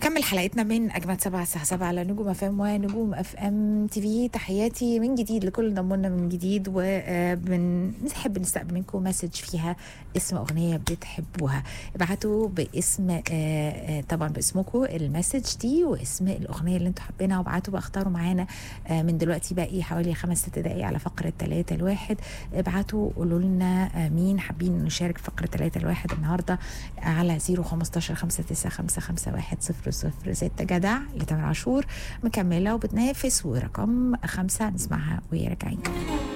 نكمل حلقتنا من اجمد سبعة الساعه 7 على نجوم اف ام ونجوم اف ام تي في تحياتي من جديد لكل اللي ضمونا من جديد وبنحب نستقبل منكم مسج فيها اسم اغنيه بتحبوها ابعتوا باسم آه، آه، طبعا باسمكم المسج دي واسم الاغنيه اللي انتوا حابينها وابعتوا بقى اختاروا معانا آه، من دلوقتي باقي حوالي خمس ست دقائق على فقره 3 الواحد ابعتوا قولوا لنا آه، مين حابين نشارك في فقره 3 الواحد النهارده على 015 5955 100 6 جدع لتامر عاشور مكمله وبتنافس ورقم خمسه نسمعها وهي راجعين